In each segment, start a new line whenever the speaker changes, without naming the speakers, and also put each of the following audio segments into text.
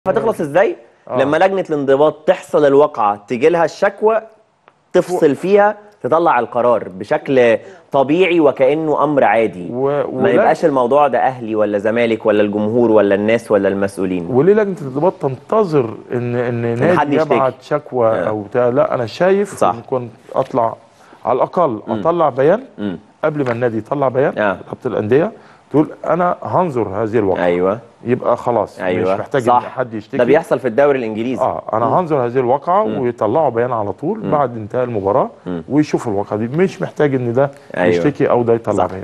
هتخلص ازاي
آه.
لما لجنه الانضباط تحصل الواقعه تيجي لها الشكوى تفصل فيها تطلع القرار بشكل طبيعي وكانه امر عادي
و-
ما
ولج-
يبقاش الموضوع ده اهلي ولا زمالك ولا الجمهور ولا الناس ولا المسؤولين
وليه لجنه الانضباط تنتظر ان ان
حد
نادي
يشتكي.
يبعت شكوى
آه.
او بتاع لا انا شايف
صح.
إن كنت اطلع على الاقل اطلع بيان
مم.
قبل ما النادي يطلع بيان
آه.
رابطه الانديه تقول انا هنظر هذه الواقعه
ايوه
يبقى خلاص
ايوه
مش محتاج
صح
ان حد يشتكي
ده بيحصل في الدوري الانجليزي
اه انا هنظر هذه الواقعه ويطلعوا بيان على طول بعد انتهاء المباراه ويشوفوا الواقعه دي مش محتاج ان ده
أيوة.
يشتكي او ده يطلع
صح.
بيان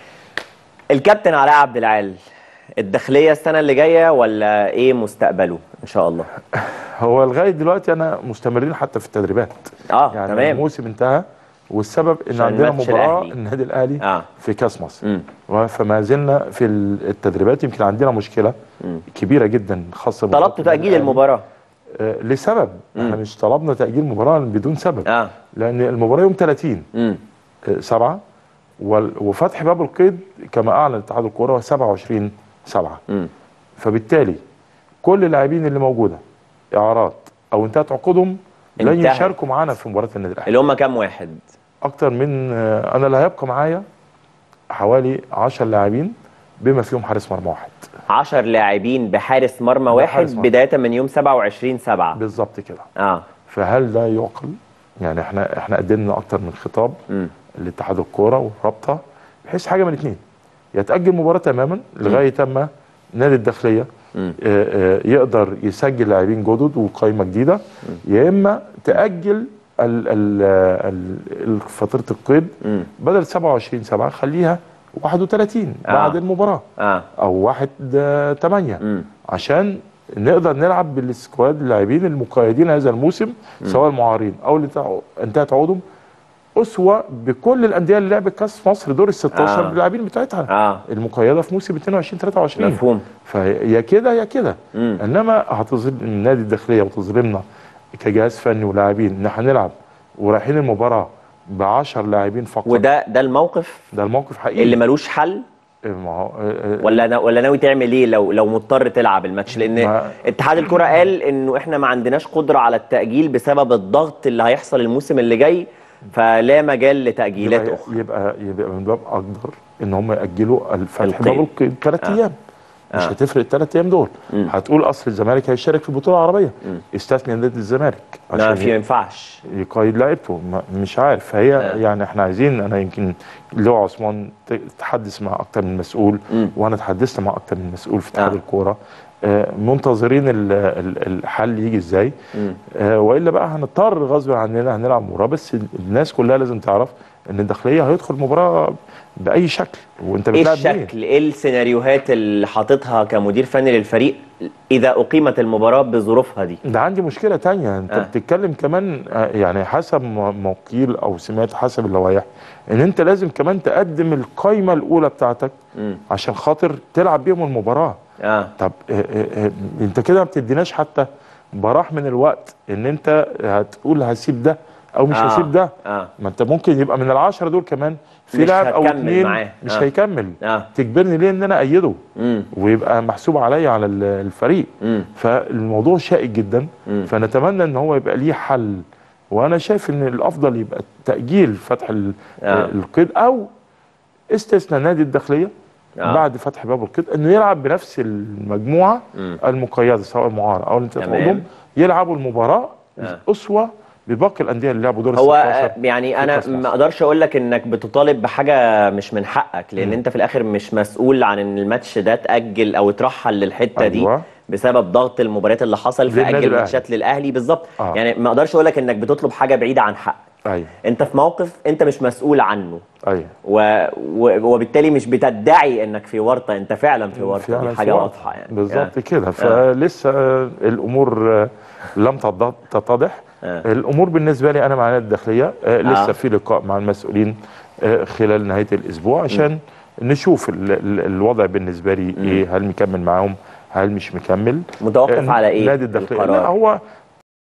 الكابتن علاء عبد العال الداخليه السنه اللي جايه ولا ايه مستقبله ان شاء الله
هو لغايه دلوقتي انا مستمرين حتى في التدريبات
اه
يعني
تمام
الموسم انتهى والسبب ان
عشان
عندنا
ماتش
مباراه
الأهلي.
النادي الاهلي
اه
في كاس مصر
مم.
و- فما زلنا في التدريبات يمكن عندنا مشكله كبيره جدا خاصه بمباراة
طلبتوا تاجيل
الأهلي.
المباراه
آه لسبب احنا مش طلبنا تاجيل مباراه بدون سبب
اه
لان المباراه يوم 30
امم
آه، سبعة وال- وفتح باب القيد كما اعلن اتحاد الكوره هو 27 سبعة
امم
فبالتالي كل اللاعبين اللي موجوده اعارات او انتهت عقودهم لن
انتهت.
يشاركوا معانا في مباراه النادي الاهلي
اللي هم كام واحد
اكتر من آه، انا اللي هيبقى معايا حوالي 10 لاعبين بما فيهم حارس مرمى واحد
10 لاعبين بحارس مرمى واحد
بحارس مرمى.
بدايه من يوم 27 7
بالظبط كده
اه
فهل ده يعقل يعني احنا احنا قدمنا اكتر من خطاب
امم
لاتحاد الكوره والرابطه بحيث حاجه من الاثنين يتاجل المباراه تماما لغايه اما نادي الداخليه
مم.
آه، آه، يقدر يسجل لاعبين جدد وقائمه جديده يا اما تاجل ال- ال- ال- ال- فتره القيد
مم.
بدل 27 7 خليها 31
آه.
بعد المباراه
اه
او 1 8
امم
عشان نقدر نلعب بالسكواد اللاعبين المقيدين هذا الموسم سواء المعارين او اللي تع- انتهت عقودهم اسوه بكل الانديه اللي لعبت كاس مصر دور ال 16
آه.
باللاعبين بتاعتها
اه
المقيده في موسم 22 23
مفهوم
فيا كده يا كده
مم.
انما هتظلم النادي الداخليه وتظلمنا كجهاز فني ولاعبين ان احنا هنلعب ورايحين المباراه ب 10 لاعبين فقط
وده ده الموقف
ده الموقف حقيقي
اللي ملوش حل
ما هو آه، آه،
ولا نا- ولا ناوي تعمل ايه لو لو مضطر تلعب الماتش لان
ما-
اتحاد الكره قال انه احنا ما عندناش قدره على التاجيل بسبب الضغط اللي هيحصل الموسم اللي جاي فلا مجال لتاجيلات
يبقى,
اخرى
يبقى يبقى من باب اقدر ان هم ياجلوا الفتح
القيد.
باب القيد ثلاث
آه.
ايام مش
آه.
هتفرق الثلاث ايام دول
مم.
هتقول اصل الزمالك هيشارك في البطوله العربيه استثني نادي الزمالك
ما في ما
ي-
ينفعش
يقيد لعيبته ما- مش عارف فهي
آه.
يعني احنا عايزين انا يمكن لو عثمان ت- تحدث مع اكتر من مسؤول
مم.
وانا اتحدثت مع اكتر من مسؤول في اتحاد
آه.
الكوره آه، منتظرين ال- ال- الحل يجي ازاي
مم.
آه، والا بقى هنضطر غصب عننا هنلعب مباراه بس الناس كلها لازم تعرف ان الداخليه هيدخل مباراه باي شكل وانت
ايه
بتلعب مين
الشكل ايه السيناريوهات اللي حاططها كمدير فني للفريق اذا اقيمت المباراه بظروفها دي
ده عندي مشكله تانية انت
آه.
آه. بتتكلم كمان آه، يعني حسب ما ما قيل او سمعت حسب اللوائح ان انت لازم كمان تقدم القايمه الاولى بتاعتك
مم.
عشان خاطر تلعب بيهم المباراه
اه
طب آه، آه، آه، انت كده ما بتديناش حتى براح من الوقت ان انت هتقول هسيب ده او مش
آه.
هسيب ده
اه
ما انت ممكن يبقى من العشرة دول كمان في
مش
لاعب او
هتكمل
اتنين
معاه.
مش
آه.
هيكمل
اه
تجبرني ليه ان انا ايده
امم
ويبقى محسوب عليا على ال- الفريق
امم
فالموضوع شائك جدا
مم.
فنتمنى ان هو يبقى ليه حل وانا شايف ان الافضل يبقى تاجيل فتح ال-
آه.
القيد او استثناء نادي الداخليه
آه.
بعد فتح باب القيد انه يلعب بنفس المجموعه
مم.
المقيده سواء المعاره او اللي انت
تمام.
تقولهم يلعبوا المباراه
آه.
اسوه بباقي الانديه اللي لعبوا دور ال
هو
16
آه، يعني
في
انا
كأس مصر.
ما اقدرش اقول لك انك بتطالب بحاجه مش من حقك لان
مم.
انت في الاخر مش مسؤول عن ان الماتش ده اتاجل او اترحل للحته دي
أيوة.
بسبب ضغط المباريات اللي حصل
للنادي
فاجل
الأهلي.
ماتشات للاهلي بالظبط
آه.
يعني ما اقدرش اقول لك انك بتطلب حاجه بعيده عن حقك
ايوه
انت في موقف انت مش مسؤول عنه
ايوه
و... و... وبالتالي مش بتدعي انك في ورطه انت فعلا في ورطه
فعلا
دي
في
حاجه
وقت.
واضحه يعني
بالظبط
آه.
كده فلسه آه، الامور آه، لم تض- تتضح
آه.
الامور بالنسبه لي انا مع النادي الداخليه آه،
آه.
لسه في لقاء مع المسؤولين آه، خلال نهايه الاسبوع عشان نشوف ال- ال- الوضع بالنسبه لي ايه هل مكمل معاهم هل مش مكمل
متوقف
آه،
على ايه
نادي الداخليه
القرار؟
لا هو